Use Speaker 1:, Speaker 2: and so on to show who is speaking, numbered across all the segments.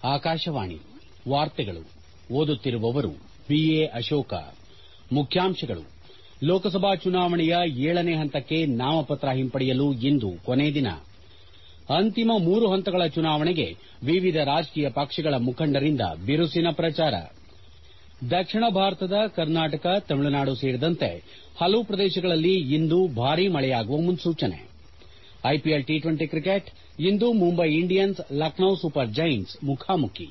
Speaker 1: ಆಕಾಶವಾಣಿ ವಾರ್ತೆಗಳು ಓದುತ್ತಿರುವವರು ಬಿಎ ಅಶೋಕ ಮುಖ್ಯಾಂಶಗಳು ಲೋಕಸಭಾ ಚುನಾವಣೆಯ ಏಳನೇ ಹಂತಕ್ಕೆ ನಾಮಪತ್ರ ಹಿಂಪಡೆಯಲು ಇಂದು ಕೊನೆ ದಿನ ಅಂತಿಮ ಮೂರು ಹಂತಗಳ ಚುನಾವಣೆಗೆ ವಿವಿಧ ರಾಜಕೀಯ ಪಕ್ಷಗಳ ಮುಖಂಡರಿಂದ ಬಿರುಸಿನ ಪ್ರಚಾರ ದಕ್ಷಿಣ ಭಾರತದ ಕರ್ನಾಟಕ ತಮಿಳುನಾಡು ಸೇರಿದಂತೆ ಹಲವು ಪ್ರದೇಶಗಳಲ್ಲಿ ಇಂದು ಭಾರೀ ಮಳೆಯಾಗುವ ಮುನ್ಸೂಚನೆ ಐಪಿಎಲ್ ಟಿ ಟ್ವೆಂಟಿ ಕ್ರಿಕೆಟ್ ಇಂದು Mumbai Indians Lucknow super giants ಮುಖಾಮುಖಿ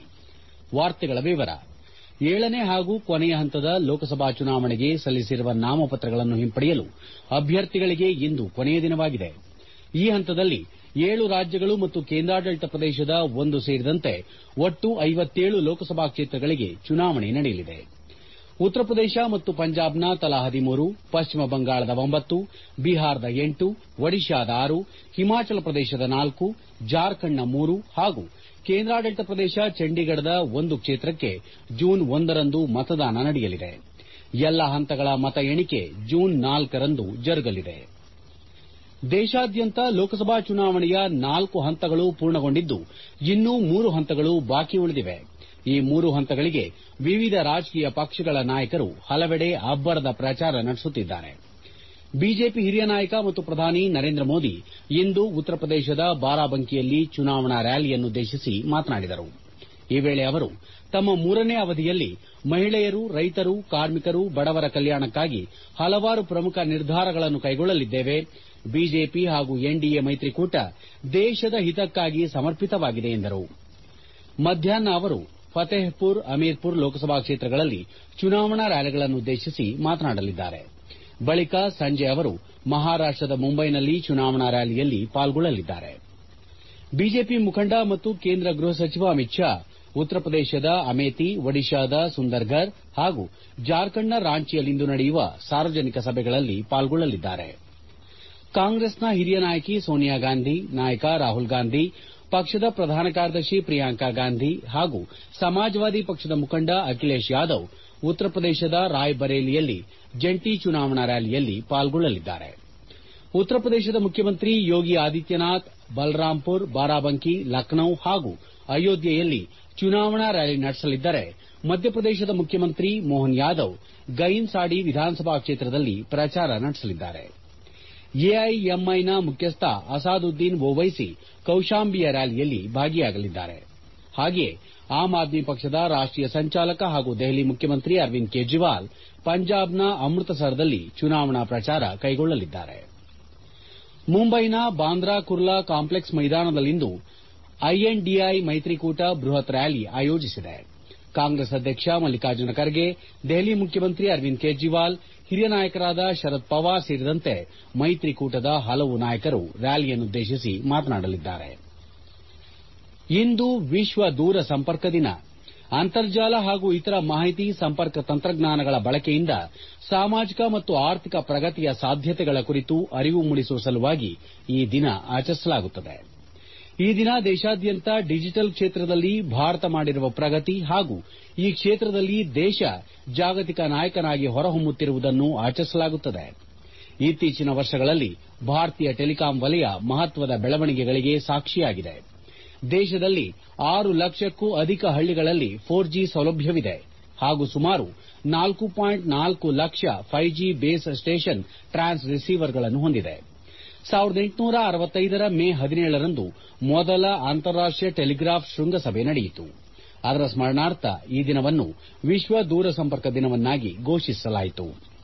Speaker 1: ಏಳನೇ ಹಾಗೂ ಕೊನೆಯ ಹಂತದ ಲೋಕಸಭಾ ಚುನಾವಣೆಗೆ ಸಲ್ಲಿಸಿರುವ ನಾಮಪತ್ರಗಳನ್ನು ಹಿಂಪಡೆಯಲು ಅಭ್ಯರ್ಥಿಗಳಿಗೆ ಇಂದು ಕೊನೆಯ ದಿನವಾಗಿದೆ ಈ ಹಂತದಲ್ಲಿ ಏಳು ರಾಜ್ಯಗಳು ಮತ್ತು ಕೇಂದ್ರಾಡಳಿತ ಪ್ರದೇಶದ ಒಂದು ಸೇರಿದಂತೆ ಒಟ್ಟು ಐವತ್ತೇಳು ಲೋಕಸಭಾ ಕ್ಷೇತ್ರಗಳಿಗೆ ಚುನಾವಣೆ ನಡೆಯಲಿದೆ ಉತ್ತರ ಪ್ರದೇಶ ಮತ್ತು ಪಂಜಾಬ್ನ ತಲಾ ಹದಿಮೂರು ಪಶ್ಚಿಮ ಬಂಗಾಳದ ಒಂಬತ್ತು ಬಿಹಾರದ ಎಂಟು ಒಡಿಶಾದ ಆರು ಹಿಮಾಚಲ ಪ್ರದೇಶದ ನಾಲ್ಕು ಜಾರ್ಖಂಡ್ನ ಮೂರು ಹಾಗೂ ಕೇಂದ್ರಾಡಳಿತ ಪ್ರದೇಶ ಚಂಡೀಗಢದ ಒಂದು ಕ್ಷೇತ್ರಕ್ಕೆ ಜೂನ್ ಒಂದರಂದು ಮತದಾನ ನಡೆಯಲಿದೆ ಎಲ್ಲಾ ಹಂತಗಳ ಮತ ಎಣಿಕೆ ಜೂನ್ ನಾಲ್ಕರಂದು ಜರುಗಲಿದೆ ದೇಶಾದ್ಯಂತ ಲೋಕಸಭಾ ಚುನಾವಣೆಯ ನಾಲ್ಕು ಹಂತಗಳು ಪೂರ್ಣಗೊಂಡಿದ್ದು ಇನ್ನೂ ಮೂರು ಹಂತಗಳು ಬಾಕಿ ಉಳಿದಿವೆ ಈ ಮೂರು ಹಂತಗಳಿಗೆ ವಿವಿಧ ರಾಜಕೀಯ ಪಕ್ಷಗಳ ನಾಯಕರು ಹಲವೆಡೆ ಅಬ್ಬರದ ಪ್ರಚಾರ ನಡೆಸುತ್ತಿದ್ದಾರೆ ಬಿಜೆಪಿ ಹಿರಿಯ ನಾಯಕ ಮತ್ತು ಪ್ರಧಾನಿ ನರೇಂದ್ರ ಮೋದಿ ಇಂದು ಉತ್ತರ ಪ್ರದೇಶದ ಬಾರಾಬಂಕಿಯಲ್ಲಿ ಚುನಾವಣಾ ರ್ಯಾಲಿಯನ್ನುದ್ದೇಶಿಸಿ ಮಾತನಾಡಿದರು ಈ ವೇಳೆ ಅವರು ತಮ್ಮ ಮೂರನೇ ಅವಧಿಯಲ್ಲಿ ಮಹಿಳೆಯರು ರೈತರು ಕಾರ್ಮಿಕರು ಬಡವರ ಕಲ್ಯಾಣಕ್ಕಾಗಿ ಹಲವಾರು ಪ್ರಮುಖ ನಿರ್ಧಾರಗಳನ್ನು ಕೈಗೊಳ್ಳಲಿದ್ದೇವೆ ಬಿಜೆಪಿ ಹಾಗೂ ಎನ್ಡಿಎ ಮೈತ್ರಿಕೂಟ ದೇಶದ ಹಿತಕ್ಕಾಗಿ ಸಮರ್ಪಿತವಾಗಿದೆ ಎಂದರು ಮಧ್ಯಾಹ್ನ ಅವರು ಫತೇಹ್ಪುರ್ ಅಮೀರ್ಪುರ್ ಲೋಕಸಭಾ ಕ್ಷೇತ್ರಗಳಲ್ಲಿ ಚುನಾವಣಾ ರ್ಯಾಲಿಗಳನ್ನುದ್ದೇಶಿಸಿ ಮಾತನಾಡಲಿದ್ದಾರೆ ಬಳಿಕ ಸಂಜೆ ಅವರು ಮಹಾರಾಷ್ಟದ ಮುಂಬೈನಲ್ಲಿ ಚುನಾವಣಾ ರ್ಯಾಲಿಯಲ್ಲಿ ಪಾಲ್ಗೊಳ್ಳಲಿದ್ದಾರೆ ಬಿಜೆಪಿ ಮುಖಂಡ ಮತ್ತು ಕೇಂದ್ರ ಗೃಹ ಸಚಿವ ಅಮಿತ್ ಶಾ ಉತ್ತರ ಪ್ರದೇಶದ ಅಮೇಥಿ ಒಡಿಶಾದ ಸುಂದರ್ಘರ್ ಹಾಗೂ ಜಾರ್ಖಂಡ್ನ ರಾಂಚಿಯಲ್ಲಿಂದು ನಡೆಯುವ ಸಾರ್ವಜನಿಕ ಸಭೆಗಳಲ್ಲಿ ಪಾಲ್ಗೊಳ್ಳಲಿದ್ದಾರೆ ಕಾಂಗ್ರೆಸ್ನ ಹಿರಿಯ ನಾಯಕಿ ಸೋನಿಯಾ ಗಾಂಧಿ ನಾಯಕ ರಾಹುಲ್ ಗಾಂಧಿ ಪಕ್ಷದ ಪ್ರಧಾನ ಕಾರ್ಯದರ್ಶಿ ಪ್ರಿಯಾಂಕಾ ಗಾಂಧಿ ಹಾಗೂ ಸಮಾಜವಾದಿ ಪಕ್ಷದ ಮುಖಂಡ ಅಖಿಲೇಶ್ ಯಾದವ್ ಉತ್ತರ ಪ್ರದೇಶದ ರಾಯ್ ಬರೇಲಿಯಲ್ಲಿ ಜಂಟಿ ಚುನಾವಣಾ ರ್ಯಾಲಿಯಲ್ಲಿ ಪಾಲ್ಗೊಳ್ಳಲಿದ್ದಾರೆ ಉತ್ತರ ಪ್ರದೇಶದ ಮುಖ್ಯಮಂತ್ರಿ ಯೋಗಿ ಆದಿತ್ಯನಾಥ್ ಬಲರಾಂಪುರ್ ಬಾರಾಬಂಕಿ ಲಖನೌ ಹಾಗೂ ಅಯೋಧ್ಯೆಯಲ್ಲಿ ಚುನಾವಣಾ ರ್ಯಾಲಿ ನಡೆಸಲಿದ್ದರೆ ಮಧ್ಯಪ್ರದೇಶದ ಮುಖ್ಯಮಂತ್ರಿ ಮೋಹನ್ ಯಾದವ್ ಗೈನ್ ಸಾಡಿ ವಿಧಾನಸಭಾ ಕ್ಷೇತ್ರದಲ್ಲಿ ಪ್ರಚಾರ ನಡೆಸಲಿದ್ದಾರೆ ಎಐಎಂಐನ ಮುಖ್ಯಸ್ಥ ಅಸಾದುದ್ದೀನ್ ಓವೈಸಿ ಕೌಶಾಂಬಿಯ ರ್ಯಾಲಿಯಲ್ಲಿ ಭಾಗಿಯಾಗಲಿದ್ದಾರೆ ಹಾಗೆಯೇ ಆಮ್ ಆದ್ಮಿ ಪಕ್ಷದ ರಾಷ್ಟೀಯ ಸಂಚಾಲಕ ಹಾಗೂ ದೆಹಲಿ ಮುಖ್ಯಮಂತ್ರಿ ಅರವಿಂದ್ ಕೇಜ್ರಿವಾಲ್ ಪಂಜಾಬ್ನ ಅಮೃತಸರದಲ್ಲಿ ಚುನಾವಣಾ ಪ್ರಚಾರ ಕೈಗೊಳ್ಳಲಿದ್ದಾರೆ ಮುಂಬೈನ ಬಾಂದ್ರಾ ಕುರ್ಲಾ ಕಾಂಪ್ಲೆಕ್ಸ್ ಮೈದಾನದಲ್ಲಿಂದು ಐಎನ್ಡಿಎ ಮೈತ್ರಿಕೂಟ ಬೃಹತ್ ರ್ಯಾಲಿ ಆಯೋಜಿಸಿದೆ ಕಾಂಗ್ರೆಸ್ ಅಧ್ಯಕ್ಷ ಮಲ್ಲಿಕಾರ್ಜುನ ಖರ್ಗೆ ದೆಹಲಿ ಮುಖ್ಯಮಂತ್ರಿ ಅರವಿಂದ್ ಕೇಜ್ರಿವಾಲ್ ಹಿರಿಯ ನಾಯಕರಾದ ಶರದ್ ಪವಾರ್ ಸೇರಿದಂತೆ ಮೈತ್ರಿಕೂಟದ ಹಲವು ನಾಯಕರು ರ್ಯಾಲಿಯನ್ನುದ್ದೇಶಿಸಿ ಮಾತನಾಡಲಿದ್ದಾರೆ ಇಂದು ವಿಶ್ವ ದೂರ ಸಂಪರ್ಕ ದಿನ ಅಂತರ್ಜಾಲ ಹಾಗೂ ಇತರ ಮಾಹಿತಿ ಸಂಪರ್ಕ ತಂತ್ರಜ್ಞಾನಗಳ ಬಳಕೆಯಿಂದ ಸಾಮಾಜಿಕ ಮತ್ತು ಆರ್ಥಿಕ ಪ್ರಗತಿಯ ಸಾಧ್ಯತೆಗಳ ಕುರಿತು ಅರಿವು ಮೂಡಿಸುವ ಸಲುವಾಗಿ ಈ ದಿನ ಆಚರಿಸಲಾಗುತ್ತದೆ ಈ ದಿನ ದೇಶಾದ್ಯಂತ ಡಿಜಿಟಲ್ ಕ್ಷೇತ್ರದಲ್ಲಿ ಭಾರತ ಮಾಡಿರುವ ಪ್ರಗತಿ ಹಾಗೂ ಈ ಕ್ಷೇತ್ರದಲ್ಲಿ ದೇಶ ಜಾಗತಿಕ ನಾಯಕನಾಗಿ ಹೊರಹೊಮ್ಮುತ್ತಿರುವುದನ್ನು ಆಚರಿಸಲಾಗುತ್ತದೆ ಇತ್ತೀಚಿನ ವರ್ಷಗಳಲ್ಲಿ ಭಾರತೀಯ ಟೆಲಿಕಾಂ ವಲಯ ಮಹತ್ವದ ಬೆಳವಣಿಗೆಗಳಿಗೆ ಸಾಕ್ಷಿಯಾಗಿದೆ ದೇಶದಲ್ಲಿ ಆರು ಲಕ್ಷಕ್ಕೂ ಅಧಿಕ ಹಳ್ಳಿಗಳಲ್ಲಿ ಫೋರ್ ಜಿ ಸೌಲಭ್ಯವಿದೆ ಹಾಗೂ ಸುಮಾರು ನಾಲ್ಕು ಪಾಯಿಂಟ್ ನಾಲ್ಕು lakh five G base station ಟ್ರಾನ್ಸ್ ರಿಸೀವರ್ಗಳನ್ನು ಹೊಂದಿದೆ ರ ಮೇ ಹದಿನೇಳರಂದು ಮೊದಲ ಅಂತಾರಾಷ್ಟೀಯ ಟೆಲಿಗ್ರಾಫ್ ಶೃಂಗಸಭೆ ನಡೆಯಿತು ಅದರ ಸ್ಮರಣಾರ್ಥ ಈ ದಿನವನ್ನು ವಿಶ್ವ ದೂರಸಂಪರ್ಕ ದಿನವನ್ನಾಗಿ ಘೋಷಿಸಲಾಯಿತು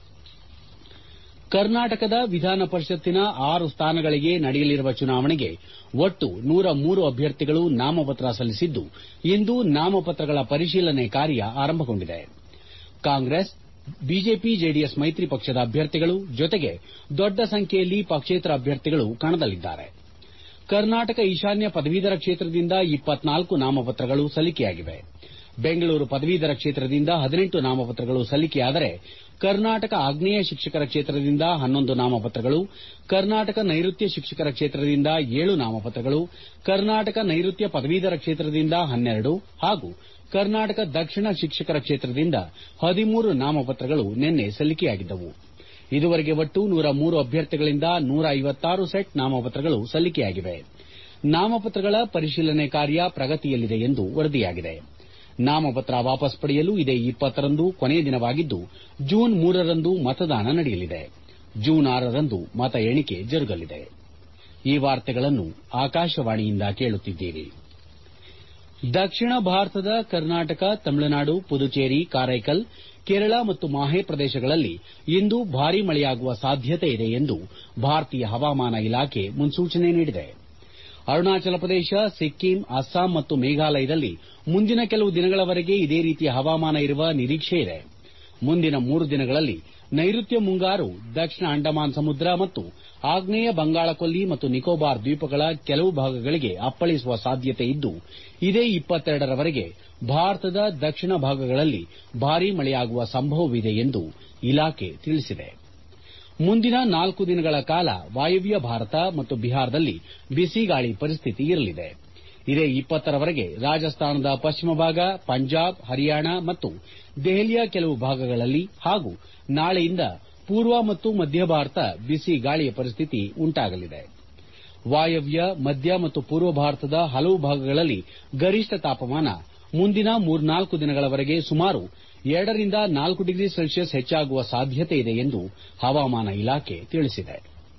Speaker 1: ಕರ್ನಾಟಕದ ವಿಧಾನ ಪರಿಷತ್ತಿನ ಆರು ಸ್ಥಾನಗಳಿಗೆ ನಡೆಯಲಿರುವ ಚುನಾವಣೆಗೆ ಒಟ್ಟು ನೂರ ಮೂರು ಅಭ್ಯರ್ಥಿಗಳು ನಾಮಪತ್ರ ಸಲ್ಲಿಸಿದ್ದು ಇಂದು ನಾಮಪತ್ರಗಳ ಪರಿಶೀಲನೆ ಕಾರ್ಯ ಆರಂಭಗೊಂಡಿದೆ ಕಾಂಗ್ರೆಸ್ ಬಿಜೆಪಿ ಜೆಡಿಎಸ್ ಮೈತ್ರಿ ಪಕ್ಷದ ಅಭ್ಯರ್ಥಿಗಳು ಜೊತೆಗೆ ದೊಡ್ಡ ಸಂಖ್ಯೆಯಲ್ಲಿ ಪಕ್ಷೇತರ ಅಭ್ಯರ್ಥಿಗಳು ಕಣದಲ್ಲಿದ್ದಾರೆ ಕರ್ನಾಟಕ ಈಶಾನ್ಯ ಪದವೀಧರ ಕ್ಷೇತ್ರದಿಂದ ಇಪ್ಪತ್ನಾಲ್ಕು ನಾಮಪತ್ರಗಳು ಸಲ್ಲಿಕೆಯಾಗಿವೆ ಬೆಂಗಳೂರು ಪದವೀಧರ ಕ್ಷೇತ್ರದಿಂದ ಹದಿನೆಂಟು ನಾಮಪತ್ರಗಳು ಸಲ್ಲಿಕೆಯಾದರೆ ಕರ್ನಾಟಕ ಆಗ್ನೇಯ ಶಿಕ್ಷಕರ ಕ್ಷೇತ್ರದಿಂದ ಹನ್ನೊಂದು ನಾಮಪತ್ರಗಳು ಕರ್ನಾಟಕ ನೈಋತ್ಯ ಶಿಕ್ಷಕರ ಕ್ಷೇತ್ರದಿಂದ ಏಳು ನಾಮಪತ್ರಗಳು ಕರ್ನಾಟಕ ನೈಋತ್ಯ ಪದವೀಧರ ಕ್ಷೇತ್ರದಿಂದ ಹನ್ನೆರಡು ಹಾಗೂ ಕರ್ನಾಟಕ ದಕ್ಷಿಣ ಶಿಕ್ಷಕರ ಕ್ಷೇತ್ರದಿಂದ ಹದಿಮೂರು ನಾಮಪತ್ರಗಳು ನಿನ್ನೆ ಸಲ್ಲಿಕೆಯಾಗಿದ್ದವು ಇದುವರೆಗೆ ಒಟ್ಟು ನೂರ ಮೂರು ಅಭ್ಯರ್ಥಿಗಳಿಂದ ನೂರ ಐವತ್ತಾರು ಸೆಟ್ ನಾಮಪತ್ರಗಳು ಸಲ್ಲಿಕೆಯಾಗಿವೆ ನಾಮಪತ್ರಗಳ ಪರಿಶೀಲನೆ ಕಾರ್ಯ ಪ್ರಗತಿಯಲ್ಲಿದೆ ಎಂದು ವರದಿಯಾಗಿದೆ ನಾಮಪತ್ರ ವಾಪಸ್ ಪಡೆಯಲು ಇದೇ ರಂದು ಕೊನೆಯ ದಿನವಾಗಿದ್ದು ಜೂನ್ ಮೂರರಂದು ಮತದಾನ ನಡೆಯಲಿದೆ ಜೂನ್ ಆರರಂದು ಮತ ಎಣಿಕೆ ಜರುಗಲಿದೆ ಈ ವಾರ್ತೆಗಳನ್ನು ಆಕಾಶವಾಣಿಯಿಂದ ಕೇಳುತ್ತಿದ್ದೀರಿ ದಕ್ಷಿಣ ಭಾರತದ ಕರ್ನಾಟಕ ತಮಿಳುನಾಡು ಪುದುಚೇರಿ ಕಾರೈಕಲ್ ಕೇರಳ ಮತ್ತು ಮಾಹೆ ಪ್ರದೇಶಗಳಲ್ಲಿ ಇಂದು ಭಾರೀ ಮಳೆಯಾಗುವ ಸಾಧ್ಯತೆ ಇದೆ ಎಂದು ಭಾರತೀಯ ಹವಾಮಾನ ಇಲಾಖೆ ಮುನ್ಸೂಚನೆ ನೀಡಿದೆ ಅರುಣಾಚಲ ಪ್ರದೇಶ ಸಿಕ್ಕಿಂ ಅಸ್ಸಾಂ ಮತ್ತು ಮೇಘಾಲಯದಲ್ಲಿ ಮುಂದಿನ ಕೆಲವು ದಿನಗಳವರೆಗೆ ಇದೇ ರೀತಿಯ ಹವಾಮಾನ ಇರುವ ನಿರೀಕ್ಷೆ ಇದೆ ಮುಂದಿನ ಮೂರು ದಿನಗಳಲ್ಲಿ ನೈಋತ್ಯ ಮುಂಗಾರು ದಕ್ಷಿಣ ಅಂಡಮಾನ್ ಸಮುದ್ರ ಮತ್ತು ಆಗ್ನೇಯ ಬಂಗಾಳಕೊಲ್ಲಿ ಮತ್ತು ನಿಕೋಬಾರ್ ದ್ವೀಪಗಳ ಕೆಲವು ಭಾಗಗಳಿಗೆ ಅಪ್ಪಳಿಸುವ ಸಾಧ್ಯತೆ ಇದ್ದು ಇದೇ ರವರೆಗೆ ಭಾರತದ ದಕ್ಷಿಣ ಭಾಗಗಳಲ್ಲಿ ಭಾರೀ ಮಳೆಯಾಗುವ ಸಂಭವವಿದೆ ಎಂದು ಇಲಾಖೆ ತಿಳಿಸಿದೆ ಮುಂದಿನ ನಾಲ್ಕು ದಿನಗಳ ಕಾಲ ವಾಯವ್ಯ ಭಾರತ ಮತ್ತು ಬಿಹಾರದಲ್ಲಿ ಬಿಸಿಗಾಳಿ ಪರಿಸ್ಥಿತಿ ಇರಲಿದೆ ಇದೇ ರವರೆಗೆ ರಾಜಸ್ಥಾನದ ಪಶ್ಚಿಮ ಭಾಗ ಪಂಜಾಬ್ ಹರಿಯಾಣ ಮತ್ತು ದೆಹಲಿಯ ಕೆಲವು ಭಾಗಗಳಲ್ಲಿ ಹಾಗೂ ನಾಳೆಯಿಂದ ಪೂರ್ವ ಮತ್ತು ಮಧ್ಯ ಭಾರತ ಬಿಸಿ ಗಾಳಿಯ ಪರಿಸ್ಥಿತಿ ಉಂಟಾಗಲಿದೆ ವಾಯವ್ಯ ಮಧ್ಯ ಮತ್ತು ಪೂರ್ವ ಭಾರತದ ಹಲವು ಭಾಗಗಳಲ್ಲಿ ಗರಿಷ್ಠ ತಾಪಮಾನ ಮುಂದಿನ ಮೂರ್ನಾಲ್ಕು ದಿನಗಳವರೆಗೆ ಸುಮಾರು ಎರಡರಿಂದ ನಾಲ್ಕು ಡಿಗ್ರಿ ಸೆಲ್ಸಿಯಸ್ ಹೆಚ್ಚಾಗುವ ಸಾಧ್ಯತೆ ಇದೆ ಎಂದು ಹವಾಮಾನ ಇಲಾಖೆ ತಿಳಿಸಿದೆ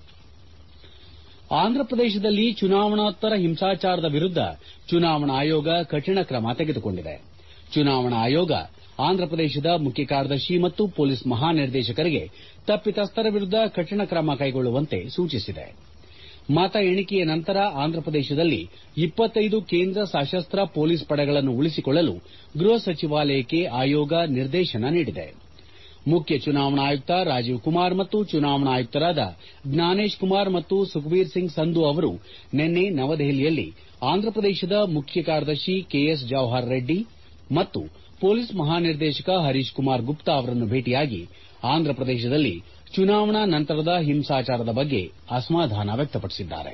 Speaker 1: ಆಂಧ್ರಪ್ರದೇಶದಲ್ಲಿ ಚುನಾವಣೋತ್ತರ ಹಿಂಸಾಚಾರದ ವಿರುದ್ದ ಚುನಾವಣಾ ಆಯೋಗ ಕಠಿಣ ಕ್ರಮ ತೆಗೆದುಕೊಂಡಿದೆ ಚುನಾವಣಾ ಆಯೋಗ ಆಂಧ್ರಪ್ರದೇಶದ ಮುಖ್ಯ ಕಾರ್ಯದರ್ಶಿ ಮತ್ತು ಪೊಲೀಸ್ ಮಹಾನಿರ್ದೇಶಕರಿಗೆ ತಪ್ಪಿತಸ್ಥರ ವಿರುದ್ದ ಕಠಿಣ ಕ್ರಮ ಕೈಗೊಳ್ಳುವಂತೆ ಸೂಚಿಸಿದೆ ಮತ ಎಣಿಕೆಯ ನಂತರ ಆಂಧ್ರಪ್ರದೇಶದಲ್ಲಿ ಕೇಂದ್ರ ಸಶಸ್ತ್ರ ಪೊಲೀಸ್ ಪಡೆಗಳನ್ನು ಉಳಿಸಿಕೊಳ್ಳಲು ಗೃಹ ಸಚಿವಾಲಯಕ್ಕೆ ಆಯೋಗ ನಿರ್ದೇಶನ ನೀಡಿದೆ ಮುಖ್ಯ ಚುನಾವಣಾ ಆಯುಕ್ತ ರಾಜೀವ್ ಕುಮಾರ್ ಮತ್ತು ಚುನಾವಣಾ ಆಯುಕ್ತರಾದ ಜ್ಞಾನೇಶ್ ಕುಮಾರ್ ಮತ್ತು ಸುಖ್ಬೀರ್ ಸಿಂಗ್ ಸಂಧು ಅವರು ನಿನ್ನೆ ನವದೆಹಲಿಯಲ್ಲಿ ಆಂಧ್ರಪ್ರದೇಶದ ಮುಖ್ಯ ಕಾರ್ಯದರ್ಶಿ ಕೆಎಸ್ ಜವಾಹರ್ ರೆಡ್ಡಿ ಮತ್ತು ಪೊಲೀಸ್ ಮಹಾನಿರ್ದೇಶಕ ಹರೀಶ್ ಕುಮಾರ್ ಗುಪ್ತಾ ಅವರನ್ನು ಭೇಟಿಯಾಗಿ ಆಂಧ್ರಪ್ರದೇಶದಲ್ಲಿ ಚುನಾವಣಾ ನಂತರದ ಹಿಂಸಾಚಾರದ ಬಗ್ಗೆ ಅಸಮಾಧಾನ ವ್ಯಕ್ತಪಡಿಸಿದ್ದಾರೆ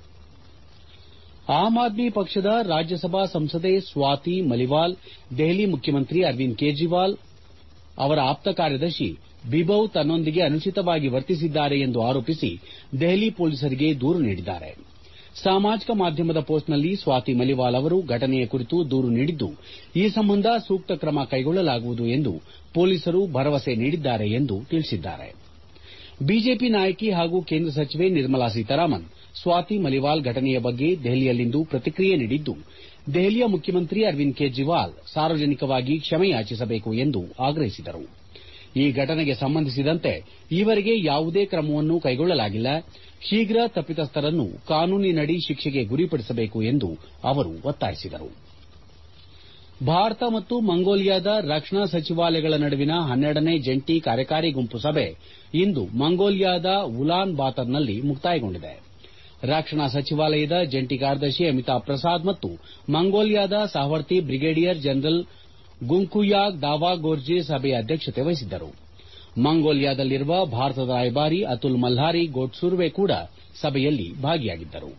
Speaker 1: ಆಮ್ ಆದ್ಮಿ ಪಕ್ಷದ ರಾಜ್ಯಸಭಾ ಸಂಸದೆ ಸ್ವಾತಿ ಮಲಿವಾಲ್ ದೆಹಲಿ ಮುಖ್ಯಮಂತ್ರಿ ಅರವಿಂದ್ ಕೇಜ್ರಿವಾಲ್ ಅವರ ಆಪ್ತ ಕಾರ್ಯದರ್ಶಿ ಬಿಬೌ ತನ್ನೊಂದಿಗೆ ಅನುಚಿತವಾಗಿ ವರ್ತಿಸಿದ್ದಾರೆ ಎಂದು ಆರೋಪಿಸಿ ದೆಹಲಿ ಪೊಲೀಸರಿಗೆ ದೂರು ನೀಡಿದ್ದಾರೆ ಸಾಮಾಜಿಕ ಮಾಧ್ಯಮದ ಪೋಸ್ಟ್ನಲ್ಲಿ ಸ್ವಾತಿ ಮಲಿವಾಲ್ ಅವರು ಘಟನೆಯ ಕುರಿತು ದೂರು ನೀಡಿದ್ದು ಈ ಸಂಬಂಧ ಸೂಕ್ತ ಕ್ರಮ ಕೈಗೊಳ್ಳಲಾಗುವುದು ಎಂದು ಪೊಲೀಸರು ಭರವಸೆ ನೀಡಿದ್ದಾರೆ ಎಂದು ತಿಳಿಸಿದ್ದಾರೆ ಬಿಜೆಪಿ ನಾಯಕಿ ಹಾಗೂ ಕೇಂದ್ರ ಸಚಿವೆ ನಿರ್ಮಲಾ ಸೀತಾರಾಮನ್ ಸ್ವಾತಿ ಮಲಿವಾಲ್ ಘಟನೆಯ ಬಗ್ಗೆ ದೆಹಲಿಯಲ್ಲಿಂದು ಪ್ರತಿಕ್ರಿಯೆ ನೀಡಿದ್ದು ದೆಹಲಿಯ ಮುಖ್ಯಮಂತ್ರಿ ಅರವಿಂದ್ ಕೇಜ್ರಿವಾಲ್ ಸಾರ್ವಜನಿಕವಾಗಿ ಕ್ಷಮೆಯಾಚಿಸಬೇಕು ಎಂದು ಆಗ್ರಹಿಸಿದರು ಈ ಘಟನೆಗೆ ಸಂಬಂಧಿಸಿದಂತೆ ಈವರೆಗೆ ಯಾವುದೇ ಕ್ರಮವನ್ನು ಕೈಗೊಳ್ಳಲಾಗಿಲ್ಲ ಶೀಘ್ರ ತಪ್ಪಿತಸ್ಥರನ್ನು ಕಾನೂನಿನಡಿ ಶಿಕ್ಷೆಗೆ ಗುರಿಪಡಿಸಬೇಕು ಎಂದು ಅವರು ಒತ್ತಾಯಿಸಿದರು ಭಾರತ ಮತ್ತು ಮಂಗೋಲಿಯಾದ ರಕ್ಷಣಾ ಸಚಿವಾಲಯಗಳ ನಡುವಿನ ಹನ್ನೆರಡನೇ ಜಂಟಿ ಕಾರ್ಯಕಾರಿ ಗುಂಪು ಸಭೆ ಇಂದು ಮಂಗೋಲಿಯಾದ ಉಲಾನ್ ಬಾತರ್ನಲ್ಲಿ ಮುಕ್ತಾಯಗೊಂಡಿದೆ ರಕ್ಷಣಾ ಸಚಿವಾಲಯದ ಜಂಟಿ ಕಾರ್ಯದರ್ಶಿ ಅಮಿತಾಬ್ ಪ್ರಸಾದ್ ಮತ್ತು ಮಂಗೋಲಿಯಾದ ಸಹವರ್ತಿ ಬ್ರಿಗೇಡಿಯರ್ ಜನರಲ್ ಗುಂಗ್ಕುಯಾಗ್ ದಾವಾಗೋರ್ಜೆ ಸಭೆಯ ಅಧ್ಯಕ್ಷತೆ ವಹಿಸಿದ್ದರು ಮಂಗೋಲಿಯಾದಲ್ಲಿರುವ ಭಾರತದ ರಾಯಭಾರಿ ಅತುಲ್ ಮಲ್ಹಾರಿ ಗೋಡ್ಸುರ್ವೆ ಕೂಡ ಸಭೆಯಲ್ಲಿ ಭಾಗಿಯಾಗಿದ್ದರು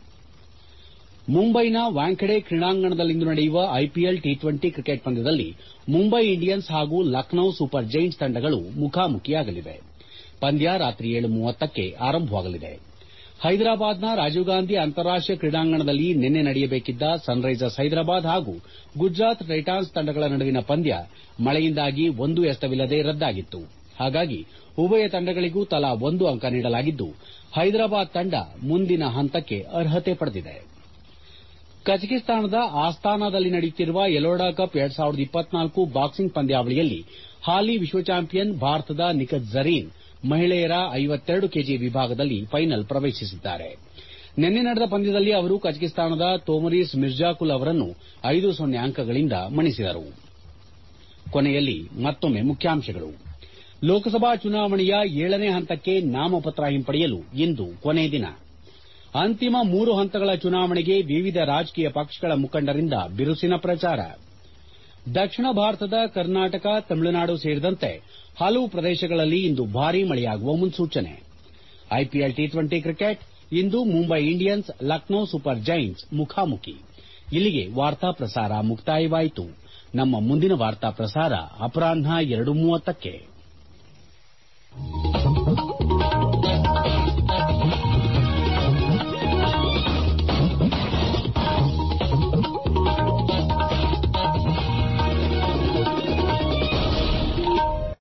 Speaker 1: ಮುಂಬೈನ ವಾಂಖೆಡೆ ಕ್ರೀಡಾಂಗಣದಲ್ಲಿಂದು ನಡೆಯುವ ಐಪಿಎಲ್ ಟಿ ಟ್ವೆಂಟಿ ಕ್ರಿಕೆಟ್ ಪಂದ್ಯದಲ್ಲಿ ಮುಂಬೈ ಇಂಡಿಯನ್ಸ್ ಹಾಗೂ ಲಖನೌ ಸೂಪರ್ ಜೈಂಟ್ಸ್ ತಂಡಗಳು ಮುಖಾಮುಖಿಯಾಗಲಿವೆ ಪಂದ್ಯ ರಾತ್ರಿ ಕ್ಕೆ ಆರಂಭವಾಗಲಿದೆ ಹೈದರಾಬಾದ್ನ ರಾಜೀವ್ ಗಾಂಧಿ ಅಂತಾರಾಷ್ಟೀಯ ಕ್ರೀಡಾಂಗಣದಲ್ಲಿ ನಿನ್ನೆ ನಡೆಯಬೇಕಿದ್ದ ಸನ್ರೈಸರ್ಸ್ ಹೈದರಾಬಾದ್ ಹಾಗೂ ಗುಜರಾತ್ ಟೈಟಾನ್ಸ್ ತಂಡಗಳ ನಡುವಿನ ಪಂದ್ಯ ಮಳೆಯಿಂದಾಗಿ ಒಂದು ಎಸವಿಲ್ಲದೆ ರದ್ದಾಗಿತ್ತು ಹಾಗಾಗಿ ಉಭಯ ತಂಡಗಳಿಗೂ ತಲಾ ಒಂದು ಅಂಕ ನೀಡಲಾಗಿದ್ದು ಹೈದರಾಬಾದ್ ತಂಡ ಮುಂದಿನ ಹಂತಕ್ಕೆ ಅರ್ಹತೆ ಪಡೆದಿದೆ ಕಜಕಿಸ್ತಾನದ ಆಸ್ತಾನಾದಲ್ಲಿ ನಡೆಯುತ್ತಿರುವ ಎಲೋರಾ ಕಪ್ ಬಾಕ್ಸಿಂಗ್ ಪಂದ್ಯಾವಳಿಯಲ್ಲಿ ಹಾಲಿ ವಿಶ್ವ ಚಾಂಪಿಯನ್ ಭಾರತದ ನಿಖತ್ ಝರೀನ್ ಮಹಿಳೆಯರ ಕೆಜಿ ವಿಭಾಗದಲ್ಲಿ ಫೈನಲ್ ಪ್ರವೇಶಿಸಿದ್ದಾರೆ ನಿನ್ನೆ ನಡೆದ ಪಂದ್ಯದಲ್ಲಿ ಅವರು ಕಜಕಿಸ್ತಾನದ ತೋಮರಿಸ್ ಮಿರ್ಜಾಕುಲ್ ಅವರನ್ನು ಐದು ಸೊನ್ನೆ ಅಂಕಗಳಿಂದ ಮಣಿಸಿದರು ಕೊನೆಯಲ್ಲಿ ಮತ್ತೊಮ್ಮೆ ಮುಖ್ಯಾಂಶಗಳು ಲೋಕಸಭಾ ಚುನಾವಣೆಯ ಏಳನೇ ಹಂತಕ್ಕೆ ನಾಮಪತ್ರ ಹಿಂಪಡೆಯಲು ಇಂದು ಕೊನೆ ದಿನ ಅಂತಿಮ ಮೂರು ಹಂತಗಳ ಚುನಾವಣೆಗೆ ವಿವಿಧ ರಾಜಕೀಯ ಪಕ್ಷಗಳ ಮುಖಂಡರಿಂದ ಬಿರುಸಿನ ಪ್ರಚಾರ ದಕ್ಷಿಣ ಭಾರತದ ಕರ್ನಾಟಕ ತಮಿಳುನಾಡು ಸೇರಿದಂತೆ ಹಲವು ಪ್ರದೇಶಗಳಲ್ಲಿ ಇಂದು ಭಾರೀ ಮಳೆಯಾಗುವ ಮುನ್ಸೂಚನೆ ಐಪಿಎಲ್ ಟಿ ಟ್ವೆಂಟಿ ಕ್ರಿಕೆಟ್ ಇಂದು Mumbai Indians Lucknow super giants ಮುಖಾಮುಖಿ ಇಲ್ಲಿಗೆ ವಾರ್ತಾ ಪ್ರಸಾರ ಮುಕ್ತಾಯವಾಯಿತು ನಮ್ಮ ಮುಂದಿನ ವಾರ್ತಾ ಪ್ರಸಾರ ಅಪರಾಹ್ನ ಎರಡು ಮೂವತ್ತಕ್ಕೆ